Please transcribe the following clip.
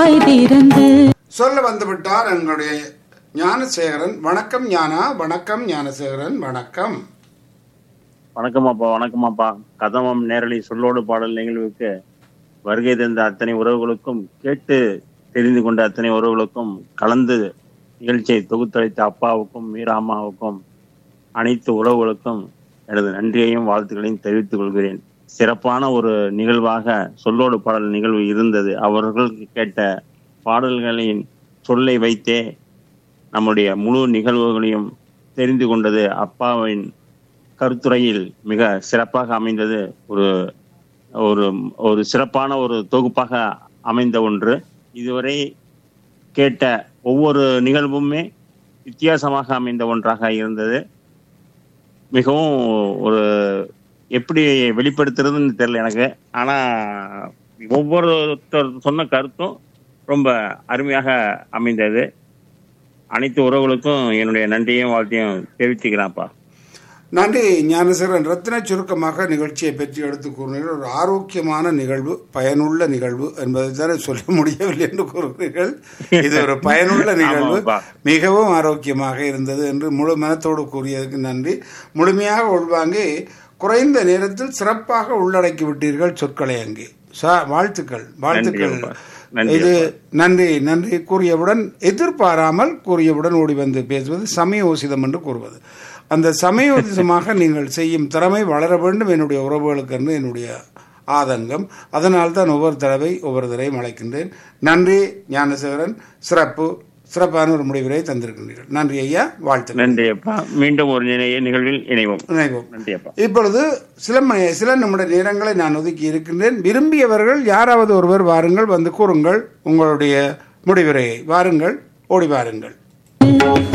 வாய் திறந்து சொல்ல வந்துவிட்டார் எங்களுடைய ஞானசேகரன் வணக்கம் ஞானா வணக்கம் ஞானசேகரன் வணக்கம் வணக்கமாப்பா வணக்கமாப்பா கதமம் நேரலை சொல்லோடு பாடல் நிகழ்வுக்கு வருகை தந்த அத்தனை உறவுகளுக்கும் கேட்டு தெரிந்து கொண்ட அத்தனை உறவுகளுக்கும் கலந்து நிகழ்ச்சியை தொகுத்தளித்த அப்பாவுக்கும் மீராமாவுக்கும் அனைத்து உறவுகளுக்கும் எனது நன்றியையும் வாழ்த்துக்களையும் தெரிவித்துக் கொள்கிறேன் சிறப்பான ஒரு நிகழ்வாக சொல்லோடு பாடல் நிகழ்வு இருந்தது அவர்களுக்கு கேட்ட பாடல்களின் சொல்லை வைத்தே நம்முடைய முழு நிகழ்வுகளையும் தெரிந்து கொண்டது அப்பாவின் கருத்துரையில் மிக சிறப்பாக அமைந்தது ஒரு ஒரு ஒரு சிறப்பான ஒரு தொகுப்பாக அமைந்த ஒன்று இதுவரை கேட்ட ஒவ்வொரு நிகழ்வுமே வித்தியாசமாக அமைந்த ஒன்றாக இருந்தது மிகவும் ஒரு எப்படி வெளிப்படுத்துறதுன்னு தெரியல எனக்கு ஆனா ஒவ்வொருத்தர் சொன்ன கருத்தும் ரொம்ப அருமையாக அமைந்தது அனைத்து உறவுகளுக்கும் என்னுடைய நன்றியும் வாழ்த்தையும் தெரிவிச்சுக்கிறேன்ப்பா நன்றி ஞானசேகரன் ரத்தின சுருக்கமாக நிகழ்ச்சியை பற்றி எடுத்து கூறினீர்கள் ஒரு ஆரோக்கியமான நிகழ்வு பயனுள்ள நிகழ்வு என்பதை தானே சொல்ல முடியவில்லை என்று கூறுகிறீர்கள் இது ஒரு பயனுள்ள நிகழ்வு ஆமாப்பா. மிகவும் ஆரோக்கியமாக இருந்தது என்று முழு மனத்தோடு கூறியதற்கு நன்றி முழுமையாக உள்வாங்கி குறைந்த நேரத்தில் சிறப்பாக உள்ளடக்கி விட்டீர்கள் சொற்களை அங்கே சா- வாழ்த்துக்கள் வாழ்த்துக்கள் அப்பா. நன்றி இது நன்றி நன்றி கூறியவுடன் எதிர்பாராமல் கூறியவுடன் ஓடி வந்து பேசுவது சமயோசிதம் என்று கூறுவது அந்த சமயோசிதமாக நீங்கள் செய்யும் திறமை வளர வேண்டும் என்னுடைய உறவுகளுக்கு என்று என்னுடைய ஆதங்கம் அதனால் தான் ஒவ்வொரு தடவை ஒவ்வொரு தடவையும் அழைக்கின்றேன் நன்றி ஞானசேகரன் சிறப்பு சிறப்பான ஒரு முடிவுரை தந்திருக்கின்றீர்கள் நன்றி ஐயா வாழ்த்துக்கள் நன்றி அப்பா மீண்டும் ஒரு நினைய நிகழ்வில் இணைவோம் இணைவோம் நன்றி அப்பா இப்பொழுது சில மணி- சில நிமிட நேரங்களை நான் ஒதுக்கி இருக்கின்றேன் விரும்பியவர்கள் யாராவது ஒருவர் வாருங்கள் வந்து கூறுங்கள் உங்களுடைய முடிவுரையை வாருங்கள் ஓடி வாருங்கள்